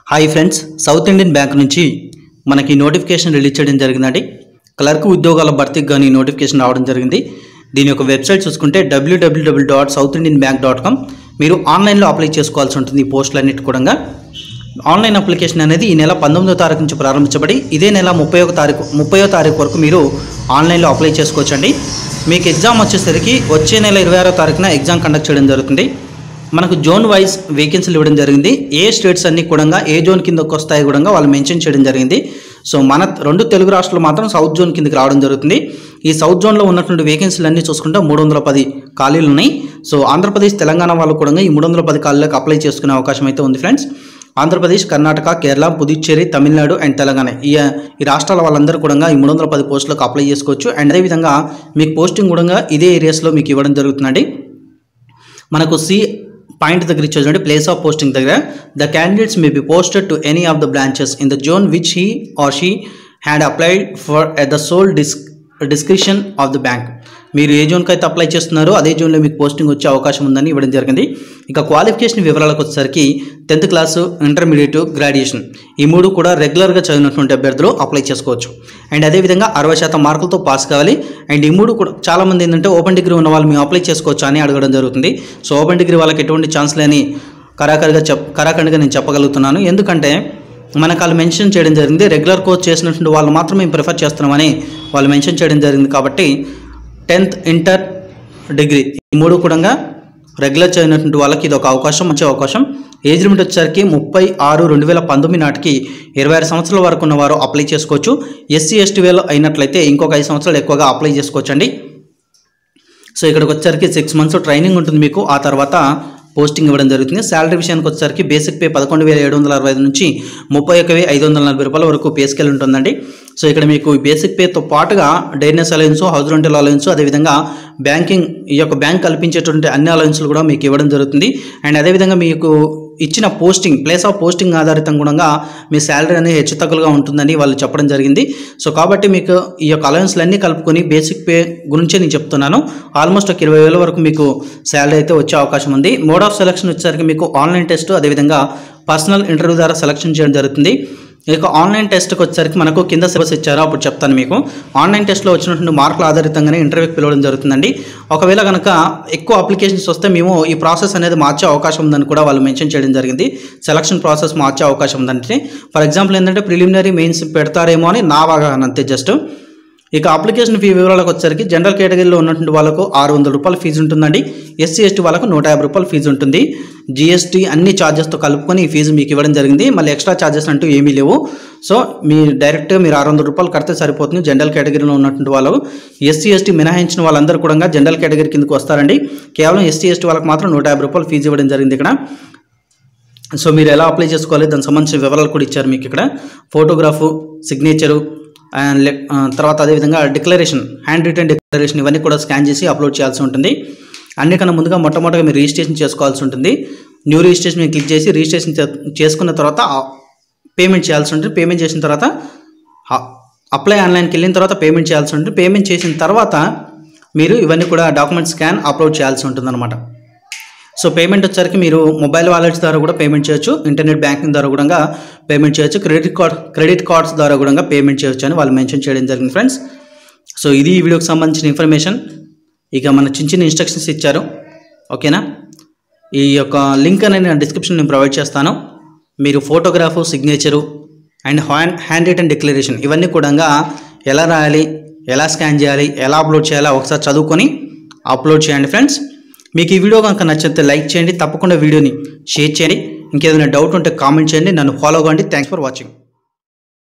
hi friends South Indian Bank నుంచి మనకి notification release చేయడం జరిగిందండి క్లర్క్ ఉద్యోగాల భర్తీకి కానీ నోటిఫికేషన్ రావడం జరిగింది దీని యొక్క వెబ్సైట్ చూసుకుంటే W W W dot South Indian Bank dot com మీరు ఆన్లైన్లో అప్లై చేసుకోవాల్సి ఉంటుంది ఈ పోస్టులన్నిటి కూడా ఆన్లైన్ అప్లికేషన్ అనేది ఈ నెల పంతొమ్మిదో తారీఖు నుంచి ప్రారంభించబడి ఇదే నెల ముప్పై ఒక తారీఖు ముప్పయో తారీఖు వరకు మీరు ఆన్లైన్లో అప్లై చేసుకోవచ్చండి మీకు ఎగ్జామ్ వచ్చేసరికి వచ్చే నెల ఇరవై ఆరో తారీఖున ఎగ్జామ్ కండక్ట్ చేయడం జరుగుతుంది మనకు జోన్ వైజ్ వేకెన్సీలు ఇవ్వడం జరిగింది ఏ స్టేట్స్ అన్ని కూడా ఏ జోన్ కిందకి వస్తాయి కూడా వాళ్ళు మెన్షన్ చేయడం జరిగింది సో మన రెండు తెలుగు రాష్ట్రాలు మాత్రం సౌత్ జోన్ కిందకి రావడం జరుగుతుంది ఈ సౌత్ జోన్లో ఉన్నటువంటి వేకెన్సీలు అన్ని చూసుకుంటే మూడు వందల పది ఖాళీలు ఉన్నాయి సో ఆంధ్రప్రదేశ్ తెలంగాణ వాళ్ళు కూడా ఈ మూడు వందల పది ఖాళీలకు అప్లై చేసుకునే అవకాశం అయితే ఉంది ఫ్రెండ్స్ ఆంధ్రప్రదేశ్ కర్ణాటక కేరళ పుదుచ్చేరి తమిళనాడు అండ్ తెలంగాణ ఈ ఈ రాష్ట్రాల వాళ్ళందరూ కూడా ఈ మూడు వందల పది పోస్టులకు అప్లై చేసుకోవచ్చు అండ్ అదేవిధంగా మీకు పోస్టింగ్ కూడా ఇదే ఏరియాస్లో మీకు ఇవ్వడం జరుగుతుందండి మనకు సి పాయింట్ దగ్గర ఇచ్చే చూడండి ప్లేస్ ఆఫ్ పోస్టింగ్ దగ్గర the candidates may be posted to any of the branches in the zone which he or she had applied for at the sole dis description of the bank మీరు ఏ జోన్కి అయితే apply చేస్తున్నారో అదే జోన్లో మీకు posting వచ్చే అవకాశం ఉందని ఇవ్వడం జరిగింది ఇక క్వాలిఫికేషన్ వివరాలకు వచ్చేసరికి టెన్త్ క్లాసు ఇంటర్మీడియట్ గ్రాడ్యుయేషన్ ఈ మూడు కూడా రెగ్యులర్గా చదివినటువంటి అభ్యర్థులు అప్లై చేసుకోవచ్చు అండ్ అదేవిధంగా అరవై శాతం మార్కులతో పాస్ కావాలి అండ్ ఈ మూడు కూడా చాలామంది ఏంటంటే ఓపెన్ డిగ్రీ ఉన్న వాళ్ళు మేము అప్లై చేసుకోవచ్చు అని అడగడం జరుగుతుంది సో ఓపెన్ డిగ్రీ వాళ్ళకి ఎటువంటి ఛాన్స్ లేని కరాఖరిగా చెప్ కరాఖండిగా నేను చెప్పగలుగుతున్నాను ఎందుకంటే మనకు వాళ్ళు మెన్షన్ చేయడం జరిగింది రెగ్యులర్ కోర్స్ చేసినటువంటి వాళ్ళు మాత్రం మేము ప్రిఫర్ చేస్తున్నామని వాళ్ళు మెన్షన్ చేయడం జరిగింది కాబట్టి టెన్త్ ఇంటర్ డిగ్రీ ఈ మూడు కూడా రెగ్యులర్ చదివినటువంటి వాళ్ళకి ఇది ఒక అవకాశం మంచి అవకాశం ఏజ్ లిమిట్ వచ్చేసరికి ముప్పై ఆరు రెండు వేల పంతొమ్మిది నాటికి ఇరవై ఆరు సంవత్సరాల వరకు ఉన్నవారు అప్లై చేసుకోవచ్చు ఎస్సీ ఎస్టీ వేలో అయినట్లయితే ఇంకొక ఐదు సంవత్సరాలు ఎక్కువగా అప్లై చేసుకోవచ్చు అండి సో ఇక్కడికి వచ్చేసరికి సిక్స్ మంత్స్ ట్రైనింగ్ ఉంటుంది మీకు ఆ తర్వాత పోస్టింగ్ ఇవ్వడం జరుగుతుంది శాలరీ విషయానికి వచ్చేసరికి బేసిక్ పే పదకొండు వేల ఏడు వందల అరవై ఐదు నుంచి ముప్పై ఒక వెయ్యి ఐదు వందల నలభై రూపాయల వరకు పే స్కేల్ ఉంటుందండి సో ఇక్కడ మీకు ఈ బేసిక్ పేతో పాటుగా dearness allowance house rental allowance అదేవిధంగా బ్యాంకింగ్ ఈ యొక్క బ్యాంక్ కల్పించేటువంటి అన్ని అలయన్స్లు కూడా మీకు ఇవ్వడం జరుగుతుంది అండ్ అదేవిధంగా మీకు ఇచ్చిన పోస్టింగ్ ప్లేస్ ఆఫ్ పోస్టింగ్ ఆధారితంగా కూడా మీ శాలరీ అనేది హెచ్చు తగ్గులుగా ఉంటుందని వాళ్ళు చెప్పడం జరిగింది సో కాబట్టి మీకు ఈ యొక్క అలవెన్స్లు అన్నీ కలుపుకొని బేసిక్ పే గురించే నేను చెప్తున్నాను ఆల్మోస్ట్ ఒక ఇరవై వేల వరకు మీకు శాలరీ అయితే వచ్చే అవకాశం ఉంది మోడ్ ఆఫ్ సెలక్షన్ వచ్చేసరికి మీకు ఆన్లైన్ టెస్ట్ అదేవిధంగా పర్సనల్ ఇంటర్వ్యూ ద్వారా సెలక్షన్ చేయడం జరుగుతుంది ఇక ఆన్లైన్ టెస్ట్కి వచ్చేసరికి మనకు కింద సిలబస్ ఇచ్చారో అప్పుడు చెప్తాను మీకు ఆన్లైన్ టెస్ట్లో వచ్చినటువంటి మార్కుల ఆధారితంగానే ఇంటర్వ్యూకి పిలవడం జరుగుతుందండి ఒకవేళ కనుక ఎక్కువ అప్లికేషన్స్ వస్తే మేము ఈ ప్రాసెస్ అనేది మార్చే అవకాశం ఉందని కూడా వాళ్ళు మెన్షన్ చేయడం జరిగింది సెలక్షన్ ప్రాసెస్ మార్చే అవకాశం ఉందంటే ఫర్ ఎగ్జాంపుల్ ఏంటంటే ప్రిలిమినరీ మెయిన్స్ పెడతారేమో అని నా అవగాహన అంతే జస్ట్ ఇక అప్లికేషన్ ఫీ వివరాలకు వచ్చేసరికి జనరల్ కేటగిరీలో ఉన్నటువంటి వాళ్ళకు ఆరు వందల రూపాయల ఫీజు ఉంటుందండి ఎస్సీ ఎస్టీ వాళ్ళకు నూట యాభై రూపాయల ఫీజు ఉంటుంది జిఎస్టీ అన్ని ఛార్జెస్తో కలుపుకొని ఈ ఫీజు మీకు ఇవ్వడం జరిగింది మళ్ళీ ఎక్స్ట్రా ఛార్జెస్ అంటూ ఏమీ లేవు సో మీ డైరెక్ట్గా మీరు ఆరు వందల రూపాయలు కడితే సరిపోతుంది జనరల్ కేటగిరీలో ఉన్నటువంటి వాళ్ళు ఎస్సీ ఎస్టీ మినహాయించిన వాళ్ళందరూ కూడా జనరల్ కేటగిరీ కిందకు వస్తారండి కేవలం ఎస్సీ ఎస్టీ వాళ్ళకి మాత్రం నూట యాభై రూపాయలు ఫీజు ఇవ్వడం జరిగింది ఇక్కడ సో మీరు ఎలా అప్లై చేసుకోవాలి దానికి సంబంధించిన వివరాలు కూడా ఇచ్చారు మీకు ఇక్కడ ఫోటోగ్రాఫు సిగ్నేచరు అండ్ లె- ఆ, తర్వాత అదేవిధంగా డిక్లరేషన్ హ్యాండ్ రిటర్న్ డిక్లరేషన్ ఇవన్నీ కూడా స్కాన్ చేసి అప్లోడ్ చేయాల్సి ఉంటుంది అన్నికన్నా ముందుగా మొట్టమొదటిగా మీరు రిజిస్ట్రేషన్ చేసుకోవాల్సి ఉంటుంది న్యూ రిజిస్ట్రేషన్ మీద క్లిక్ చేసి రిజిస్ట్రేషన్ చే- చేసుకున్న తర్వాత పేమెంట్ చేయాల్సి ఉంటుంది పేమెంట్ చేసిన తర్వాత ఆ- అప్లై ఆన్లైన్కి వెళ్ళిన తర్వాత పేమెంట్ చేయాల్సి ఉంటుంది పేమెంట్ చేసిన తర్వాత మీరు ఇవన్నీ కూడా డాక్యుమెంట్ స్కాన్ అప్లోడ్ చేయాల్సి ఉంటుంది సో పేమెంట్ వచ్చరికి మీరు మొబైల్ వాలెట్స్ ద్వారా కూడా పేమెంట్ చేయొచ్చు ఇంటర్నెట్ బ్యాంకింగ్ ద్వారా కూడా పేమెంట్ చేయొచ్చు క్రెడిట్ కార్డ్ క్రెడిట్ కార్డ్స్ ద్వారా కూడా పేమెంట్ చేయొచ్చు అని వాళ్ళు మెన్షన్ చేయడం జరిగింది ఫ్రెండ్స్ సో ఇది ఈ వీడియోకి సంబంధించిన ఇన్ఫర్మేషన్ ఇక మన చిన్న చిన్న ఇన్స్ట్రక్షన్స్ ఇచ్చారు ఓకేనా ఈ యొక్క లింక్ అనేది నేను డిస్క్రిప్షన్ నేను ప్రొవైడ్ చేస్తాను మీరు photograph signature and hand hand return declaration ఇవన్నీ కూడా ఎలా రాయాలి ఎలా స్కాన్ చేయాలి ఎలా అప్లోడ్ చేయాలో ఒకసారి చదువుకొని అప్లోడ్ చేయండి ఫ్రెండ్స్ మీకు ఈ వీడియో కనుక నచ్చితే లైక్ చేయండి తప్పకుండా వీడియోని షేర్ చేయండి ఇంకేదైనా డౌట్ ఉంటే కామెంట్ చేయండి నన్ను ఫాలో అవ్వండి థ్యాంక్స్ ఫర్ వాచింగ్